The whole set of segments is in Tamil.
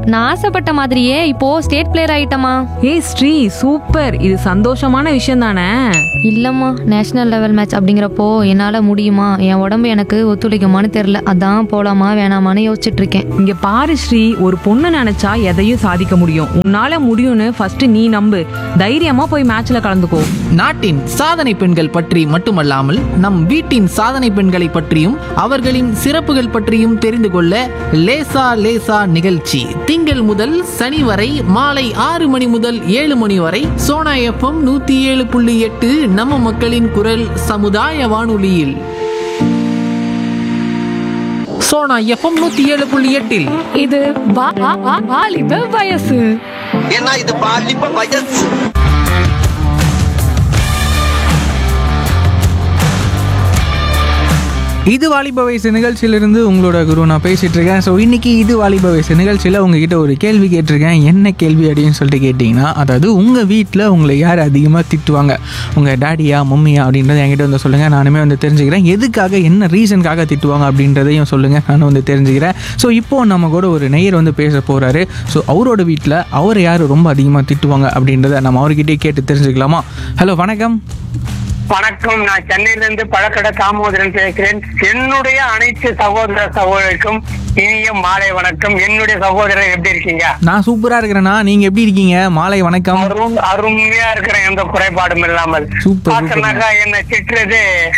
நான் ஆசைப்பட்ட மாதிரியே இப்போ ஸ்டேட் பிளேயர் ஆயிட்டமா ஏய் ஸ்ரீ சூப்பர் இது சந்தோஷமான விஷயம் தானே இல்லம்மா நேஷனல் லெவல் மேட்ச் அப்படிங்கிறப்போ என்னால முடியுமா என் உடம்பு எனக்கு ஒத்துழைக்குமான்னு தெரியல அதான் போலாமா வேணாமான்னு யோசிச்சுட்டு இருக்கேன் இங்க பாரு ஸ்ரீ ஒரு பொண்ணு நினைச்சா எதையும் சாதிக்க முடியும் உன்னால முடியும்னு ஃபர்ஸ்ட் நீ நம்பு தைரியமா போய் மேட்ச்ல கலந்துக்கோ நாட்டின் சாதனை பெண்கள் பற்றி மட்டுமல்லாமல் நம் வீட்டின் சாதனை பெண்களை பற்றியும் அவர்களின் சிறப்புகள் பற்றியும் தெரிந்து கொள்ள லேசா லேசா நிகழ்ச்சி திங்கள் முதல் சனி வரை மாலை ஆறு மணி முதல் ஏழு மணி வரை சோனா எஃப்எம் நூத்தி ஏழு புள்ளி எட்டு நம்ம மக்களின் குரல் சமுதாய வானொலியில் சோனா எஃப்எம் நூத்தி ஏழு புள்ளி எட்டில் இது வா- வா- வா- வாலிப வயசு ஏன்னா இது பாலிப்ப வயசு இது வாலிப வயசு நிகழ்ச்சியிலிருந்து உங்களோட குரு நான் பேசிட்டு இருக்கேன் ஸோ இன்னைக்கு இது வாலிப வயசு நிகழ்ச்சியில் உங்ககிட்ட ஒரு கேள்வி கேட்டிருக்கேன் என்ன கேள்வி அப்படின்னு சொல்லிட்டு கேட்டிங்கன்னா அதாவது உங்கள் வீட்டில் உங்களை யார் அதிகமாக திட்டுவாங்க உங்கள் டேடியா மம்மியா அப்படின்றத என்கிட்ட வந்து சொல்லுங்கள் நானுமே வந்து தெரிஞ்சுக்கிறேன் எதுக்காக என்ன ரீசனுக்காக திட்டுவாங்க அப்படின்றதையும் சொல்லுங்கள் நானும் வந்து தெரிஞ்சுக்கிறேன் ஸோ இப்போது நம்ம கூட ஒரு நெய்யர் வந்து பேச போகிறாரு ஸோ அவரோட வீட்டில் அவர் யார் ரொம்ப அதிகமாக திட்டுவாங்க அப்படின்றத நம்ம அவர்கிட்டயே கேட்டு தெரிஞ்சுக்கலாமா ஹலோ வணக்கம் வணக்கம் நான் சென்னையில இருந்து பழக்கடை தாமோதரன் பேசுகிறேன் என்னுடைய அனைத்து சகோதர சகோதரிக்கும் இனிய மாலை வணக்கம் என்னுடைய சகோதரர் எப்படி இருக்கீங்க நான் சூப்பராக இருக்கிறேன்னா நீங்கள் எப்படி இருக்கீங்க மாலை வணக்கம் அரும் அருமையா இருக்கிற எந்த குறைபாடும் இல்லாமல் சூப்பர், பார்த்தனாக்கா என்ன திட்டுறது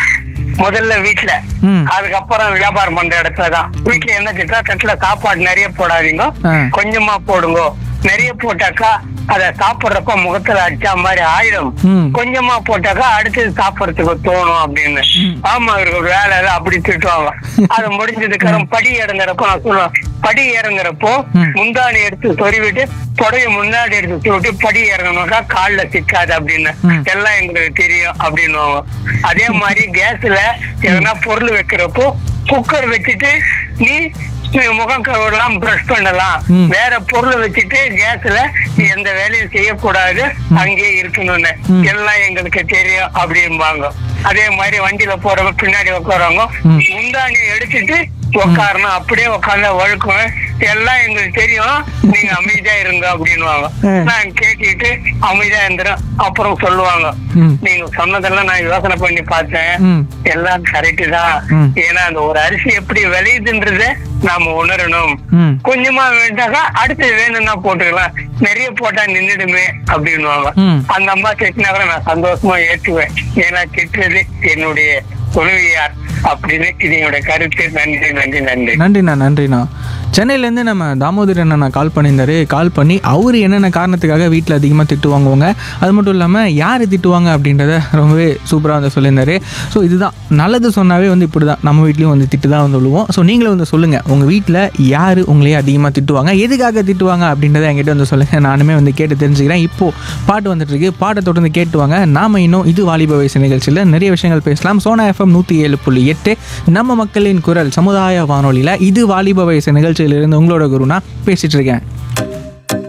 முதல்ல வீட்டுல ம். அதுக்கப்புறம் வியாபாரம் பண்ற இடத்துலதான் வீட்டுல என்ன திட்டா தட்டுல சாப்பாடு நிறைய போடாதீங்க ஆ. கொஞ்சமா போடுங்க நிறைய போட்டாக்கா அத சாப்பிடுறப்ப முகத்துல அடிச்சா மாதிரி ஆயிடும் ம். கொஞ்சமா போட்டாக்கா அடுத்தது சாப்பிடறதுக்கு தோணும் அப்படின்னு ஆமா இவருக்கு வேலை இல்ல அப்படி திட்டுவாங்க அது முடிஞ்சதுக்கு அப்புறம் படி இறங்குறப்போ நான் சொல்லுவேன் படி இறங்குறப்போ ம். முந்தாணி எடுத்து சொருவிட்டு புடைய முன்னாடி எடுத்து சொல்லிட்டு படி இறங்கணும்க்கா கால்ல சிக்காது அப்படின்னு ம். எல்லாம் எங்களுக்கு தெரியும் அப்படின்னுவாங்க அதே மாதிரி கேஸ்ல எதனா பொருள் வைக்கிறப்போ குக்கர் வச்சுட்டு நீ நீ முகம் கழுவலாம் பிரஷ் பண்ணலாம் ம். வேற பொருள் வச்சுட்டு கேஸ்ல நீ எந்த வேலையும் செய்யக்கூடாது அங்கேயே இருக்கணும்னு ம். எல்லாம் எங்களுக்கு தெரியும் அப்படிம்பாங்க அதே மாதிரி வண்டியில போறவங்க பின்னாடி உட்காரவங்க ம். முந்தாணி எடுத்துட்டு உட்காரணும் அப்படியே உட்கார்ந்தா வழுக்கும் எல்லாம் எங்களுக்கு தெரியும் நீங்க அமைதியா இருங்க அப்படின்னுவாங்க ம். நான் கேட்டுட்டு அமைதியா இருந்துரும் அப்புறம் சொல்லுவாங்க ம். நீங்க சொன்னதெல்லாம் நான் யோசனை பண்ணி பார்த்தேன் ம். எல்லாம் கரெக்ட் தான் ம். ஏன்னா அந்த ஒரு அரிசி எப்படி விளையுதுன்றத நாம உணரணும் ம். கொஞ்சமா வேண்டாக்கா அடுத்து வேணும்னா போட்டுக்கலாம் நிறைய போட்டா நின்னுடுமே அப்படின்னுவாங்க ம். அந்த அம்மா திட்டினா கூட நான் சந்தோஷமா ஏற்றுவேன் ஏன்னா திட்டுறது என்னுடைய துணைவியார் அப்படின்னு இது என்னுடைய கருத்து நன்றி நன்றி நன்றி நன்றிண்ணா நன்றிண்ணா சென்னையிலேருந்து நம்ம தாமோதரன் அண்ணா கால் பண்ணியிருந்தாரு கால் பண்ணி அவர் என்னென்ன காரணத்துக்காக வீட்டில் அதிகமாக திட்டு வாங்குவாங்க அது மட்டும் இல்லாமல் யார் திட்டுவாங்க அப்படின்றத ரொம்பவே சூப்பராக வந்து சொல்லியிருந்தாரு ஸோ இதுதான் நல்லது சொன்னாவே வந்து இப்படி தான் நம்ம வீட்லேயும் வந்து திட்டு தான் வந்து விழுவோம் ஸோ நீங்களும் வந்து சொல்லுங்கள் உங்கள் வீட்டில் யார் உங்களையே அதிகமாக திட்டுவாங்க எதுக்காக திட்டுவாங்க அப்படின்றத என்கிட்ட வந்து சொல்லுங்கள் நானுமே வந்து கேட்டு தெரிஞ்சுக்கிறேன் இப்போது பாட்டு வந்துட்டு இருக்கு பாட்டை தொடர்ந்து கேட்டுவாங்க நாம இன்னும் இது வாலிப வயசு நிகழ்ச்சியில் நிறைய விஷயங்கள் பேசலாம் சோனா எஃப்எம் நூற்றி ஏழு புள்ளி எட்டு நம்ம மக்களின் குரல் சமுதாய வானொலியில் இது வாலிப வயசு நிகழ்ச்சியிலிருந்து உங்களோட குருனா பேசிட்டு இருக்கேன்